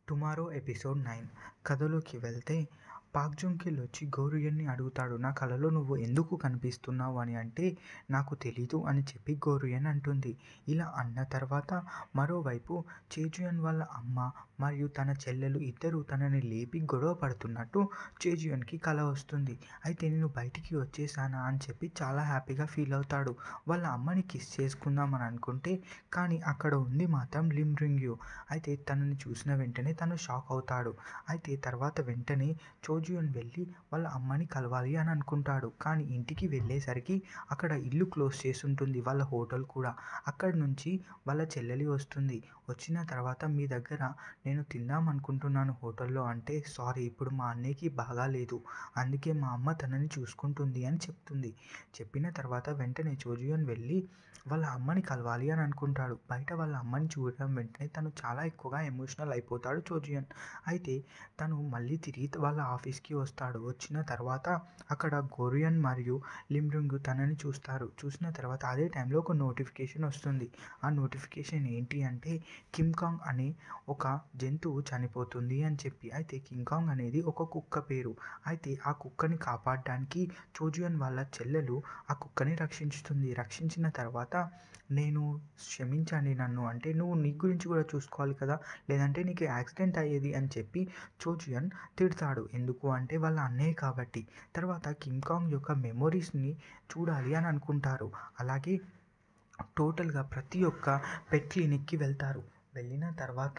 tomorrow episode nine కథలోకి వెళ్తే పాక్ జుంకిల్ వచ్చి గోరియన్ని అడుగుతాడు నా కలలో నువ్వు ఎందుకు కనిపిస్తున్నావు అని అంటే నాకు తెలీదు అని చెప్పి గోరియన్ అంటుంది ఇలా అన్న తర్వాత మరోవైపు చేజుయన్ వాళ్ళ అమ్మ మరియు తన చెల్లెలు ఇద్దరు తనని లేపి గొడవ పడుతున్నట్టు చేజుయన్కి కల వస్తుంది అయితే నేను బయటికి వచ్చేసానా అని చెప్పి చాలా హ్యాపీగా ఫీల్ అవుతాడు వాళ్ళ అమ్మని కిస్ చేసుకుందామని అనుకుంటే కానీ అక్కడ ఉంది మాత్రం లిమ్ రింగ్యూ అయితే తనని చూసిన వెంటనే తను షాక్ అవుతాడు అయితే తర్వాత వెంటనే చోజుయన్ వెళ్ళి వాళ్ళ అమ్మని కలవాలి అని అనుకుంటాడు కానీ ఇంటికి వెళ్ళేసరికి అక్కడ ఇల్లు క్లోజ్ చేసి ఉంటుంది వాళ్ళ హోటల్ కూడా అక్కడి నుంచి వాళ్ళ చెల్లెలి వస్తుంది వచ్చిన తర్వాత మీ దగ్గర నేను తిందాం అనుకుంటున్నాను హోటల్లో అంటే సారీ ఇప్పుడు మా అన్నయ్యకి బాగాలేదు అందుకే మా అమ్మ తనని చూసుకుంటుంది అని చెప్తుంది చెప్పిన తర్వాత వెంటనే చోజుయన్ వెళ్ళి వాళ్ళ అమ్మని కలవాలి అని అనుకుంటాడు బయట వాళ్ళ అమ్మని చూడడం వెంటనే తను చాలా ఎక్కువగా ఎమోషనల్ అయిపోతాడు చోజియన్ అయితే తను మళ్ళీ తిరిగి వాళ్ళ ఆఫీస్కి వస్తాడు వచ్చిన తర్వాత అక్కడ గోరియన్ మరియు లిమ్రుంగు తనని చూస్తారు చూసిన తర్వాత అదే టైంలో ఒక నోటిఫికేషన్ వస్తుంది ఆ నోటిఫికేషన్ ఏంటి అంటే కిమ్కాంగ్ అనే ఒక జంతువు చనిపోతుంది అని చెప్పి అయితే కింకాంగ్ అనేది ఒక కుక్క పేరు అయితే ఆ కుక్కని కాపాడడానికి చోజుయన్ వాళ్ళ చెల్లెలు ఆ కుక్కని రక్షించుతుంది రక్షించిన తర్వాత నేను క్షమించండి నన్ను అంటే నువ్వు నీ గురించి కూడా చూసుకోవాలి కదా లేదంటే నీకు యాక్సిడెంట్ అయ్యేది అని చెప్పి చోజుయన్ తిడతాడు ఎందుకు అంటే వాళ్ళ అన్నయ్య కాబట్టి తర్వాత కింకాంగ్ యొక్క మెమొరీస్ని చూడాలి అని అనుకుంటారు అలాగే టోటల్గా ప్రతి ఒక్క పెట్ క్లినిక్కి వెళ్తారు వెళ్ళిన తర్వాత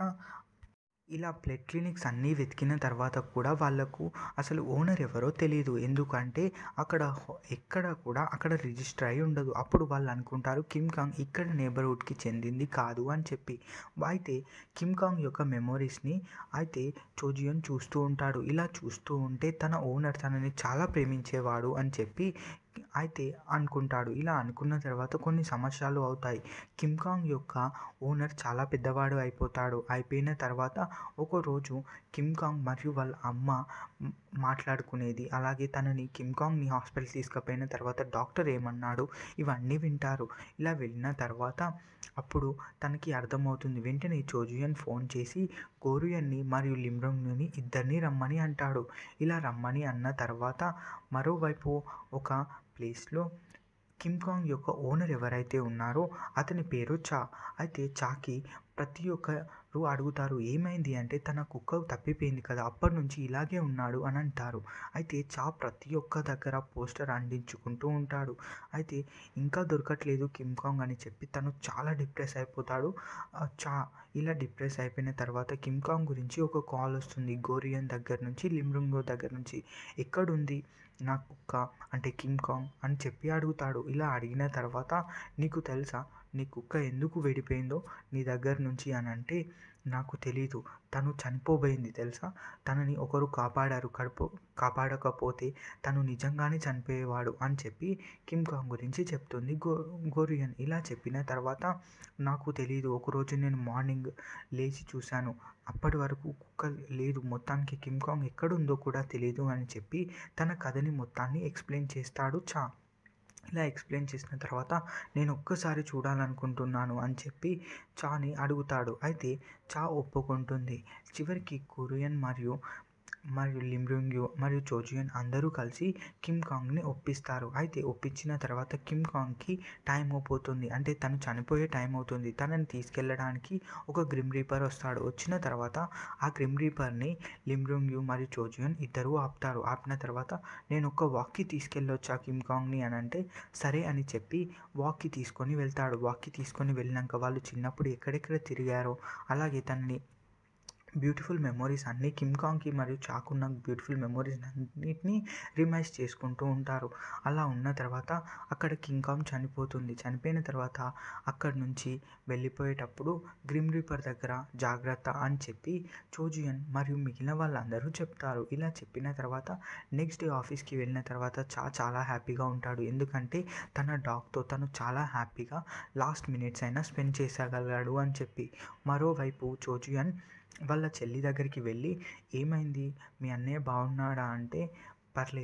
ఇలా బ్లడ్ క్లినిక్స్ అన్నీ వెతికిన తర్వాత కూడా వాళ్ళకు అసలు ఓనర్ ఎవరో తెలియదు ఎందుకంటే అక్కడ ఎక్కడ కూడా అక్కడ రిజిస్టర్ అయి ఉండదు అప్పుడు వాళ్ళు అనుకుంటారు కిమ్ కాంగ్ ఇక్కడ నేబర్హుడ్కి చెందింది కాదు అని చెప్పి అయితే కిమ్ కాంగ్ యొక్క మెమొరీస్ని అయితే చోజియన్ చూస్తూ ఉంటాడు ఇలా చూస్తూ ఉంటే తన ఓనర్ తనని చాలా ప్రేమించేవాడు అని చెప్పి అయితే అనుకుంటాడు ఇలా అనుకున్న తర్వాత కొన్ని సంవత్సరాలు అవుతాయి కిమ్కాంగ్ యొక్క ఓనర్ చాలా పెద్దవాడు అయిపోతాడు అయిపోయిన తర్వాత ఒకరోజు కిమ్కాంగ్ మరియు వాళ్ళ అమ్మ మాట్లాడుకునేది అలాగే తనని కిమ్కాంగ్ని హాస్పిటల్ తీసుకుపోయిన తర్వాత డాక్టర్ ఏమన్నాడు ఇవన్నీ వింటారు ఇలా వెళ్ళిన తర్వాత అప్పుడు తనకి అర్థమవుతుంది వెంటనే చోజుయన్ ఫోన్ చేసి గోరుయన్ని మరియు లిమ్రంగ్ని ఇద్దరిని రమ్మని అంటాడు ఇలా రమ్మని అన్న తర్వాత మరోవైపు ఒక ప్లేస్లో కిమ్కాంగ్ యొక్క ఓనర్ ఎవరైతే ఉన్నారో అతని పేరు చా అయితే చాకి ప్రతి ఒక్కరు అడుగుతారు ఏమైంది అంటే తన కుక్క తప్పిపోయింది కదా అప్పటి నుంచి ఇలాగే ఉన్నాడు అని అంటారు అయితే చా ప్రతి ఒక్క దగ్గర పోస్టర్ అందించుకుంటూ ఉంటాడు అయితే ఇంకా దొరకట్లేదు కిమ్కాంగ్ అని చెప్పి తను చాలా డిప్రెస్ అయిపోతాడు చా ఇలా డిప్రెస్ అయిపోయిన తర్వాత కిమ్కాంగ్ గురించి ఒక కాల్ వస్తుంది గోరియన్ దగ్గర నుంచి లిమ్రుంగో దగ్గర నుంచి ఎక్కడుంది నా కుక్క అంటే కింగ్ కాంగ్ అని చెప్పి అడుగుతాడు ఇలా అడిగిన తర్వాత నీకు తెలుసా నీ కుక్క ఎందుకు వెడిపోయిందో నీ దగ్గర నుంచి అని అంటే నాకు తెలీదు తను చనిపోబోయింది తెలుసా తనని ఒకరు కాపాడారు కడుపు కాపాడకపోతే తను నిజంగానే చనిపోయేవాడు అని చెప్పి కిమ్ కాంగ్ గురించి చెప్తుంది గో గోరియన్ ఇలా చెప్పిన తర్వాత నాకు తెలియదు ఒకరోజు నేను మార్నింగ్ లేచి చూశాను అప్పటి వరకు కుక్క లేదు మొత్తానికి కిమ్ కాంగ్ ఎక్కడుందో కూడా తెలియదు అని చెప్పి తన కథని మొత్తాన్ని ఎక్స్ప్లెయిన్ చేస్తాడు చా ఇలా ఎక్స్ప్లెయిన్ చేసిన తర్వాత నేను ఒక్కసారి చూడాలనుకుంటున్నాను అని చెప్పి చాని అడుగుతాడు అయితే చా ఒప్పుకుంటుంది చివరికి కొరియన్ మరియు మరియు లిమ్రుంగ్యూ మరియు చోజియన్ అందరూ కలిసి కిమ్ కాంగ్ని ఒప్పిస్తారు అయితే ఒప్పించిన తర్వాత కిమ్ కాంగ్కి టైం అయిపోతుంది అంటే తను చనిపోయే టైం అవుతుంది తనని తీసుకెళ్ళడానికి ఒక గ్రిమ్ రీపర్ వస్తాడు వచ్చిన తర్వాత ఆ గ్రిమ్ రీపర్ని లిమ్రుంగ్యూ మరియు చోజియన్ ఇద్దరు ఆపుతారు ఆపిన తర్వాత నేను ఒక వాక్కి తీసుకెళ్ళొచ్చా కిమ్ కాంగ్ని అని అంటే సరే అని చెప్పి వాక్కి తీసుకొని వెళ్తాడు వాక్కి తీసుకొని వెళ్ళినాక వాళ్ళు చిన్నప్పుడు ఎక్కడెక్కడ తిరిగారో అలాగే తనని బ్యూటిఫుల్ మెమొరీస్ అన్నీ కిమ్కాంగ్కి మరియు చాకున్న బ్యూటిఫుల్ మెమొరీస్ అన్నిటినీ రిమైజ్ చేసుకుంటూ ఉంటారు అలా ఉన్న తర్వాత అక్కడ కింగ్కాంగ్ చనిపోతుంది చనిపోయిన తర్వాత అక్కడి నుంచి వెళ్ళిపోయేటప్పుడు గ్రిమ్ రీపర్ దగ్గర జాగ్రత్త అని చెప్పి చోజియన్ మరియు మిగిలిన వాళ్ళందరూ చెప్తారు ఇలా చెప్పిన తర్వాత నెక్స్ట్ డే ఆఫీస్కి వెళ్ళిన తర్వాత చా చాలా హ్యాపీగా ఉంటాడు ఎందుకంటే తన డాగ్తో తను చాలా హ్యాపీగా లాస్ట్ మినిట్స్ అయినా స్పెండ్ చేసగలిగాడు అని చెప్పి మరోవైపు చోజియన్ వాళ్ళ చెల్లి దగ్గరికి వెళ్ళి ఏమైంది మీ అన్నయ్య బాగున్నాడా అంటే పర్లేదు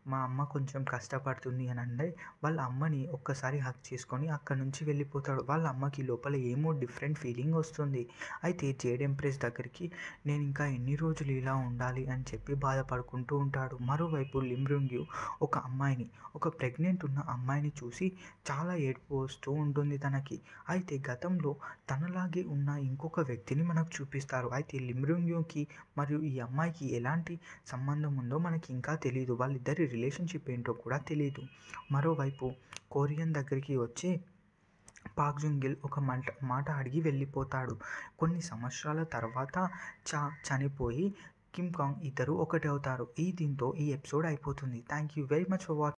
మా అమ్మ కొంచెం కష్టపడుతుంది అని అంటే వాళ్ళ అమ్మని ఒక్కసారి హగ్ చేసుకొని అక్కడి నుంచి వెళ్ళిపోతాడు వాళ్ళ అమ్మకి లోపల ఏమో డిఫరెంట్ ఫీలింగ్ వస్తుంది అయితే జేడ్ ఎంప్రెస్ దగ్గరికి నేను ఇంకా ఎన్ని రోజులు ఇలా ఉండాలి అని చెప్పి బాధపడుకుంటూ ఉంటాడు మరోవైపు లిమ్రుంగ్యూ ఒక అమ్మాయిని ఒక ప్రెగ్నెంట్ ఉన్న అమ్మాయిని చూసి చాలా ఏడుపు వస్తూ ఉంటుంది తనకి అయితే గతంలో తనలాగే ఉన్న ఇంకొక వ్యక్తిని మనకు చూపిస్తారు అయితే లిమ్రుంగ్యూకి మరియు ఈ అమ్మాయికి ఎలాంటి సంబంధం ఉందో మనకి ఇంకా తెలియదు వాళ్ళిద్దరి రిలేషన్షిప్ ఏంటో కూడా తెలియదు మరోవైపు కొరియన్ దగ్గరికి వచ్చి పాక్ జుంగిల్ ఒక మాట మాట అడిగి వెళ్ళిపోతాడు కొన్ని సంవత్సరాల తర్వాత చా చనిపోయి కిమ్ కాంగ్ ఇద్దరు ఒకటి అవుతారు ఈ దీంతో ఈ ఎపిసోడ్ అయిపోతుంది thank you very much for watching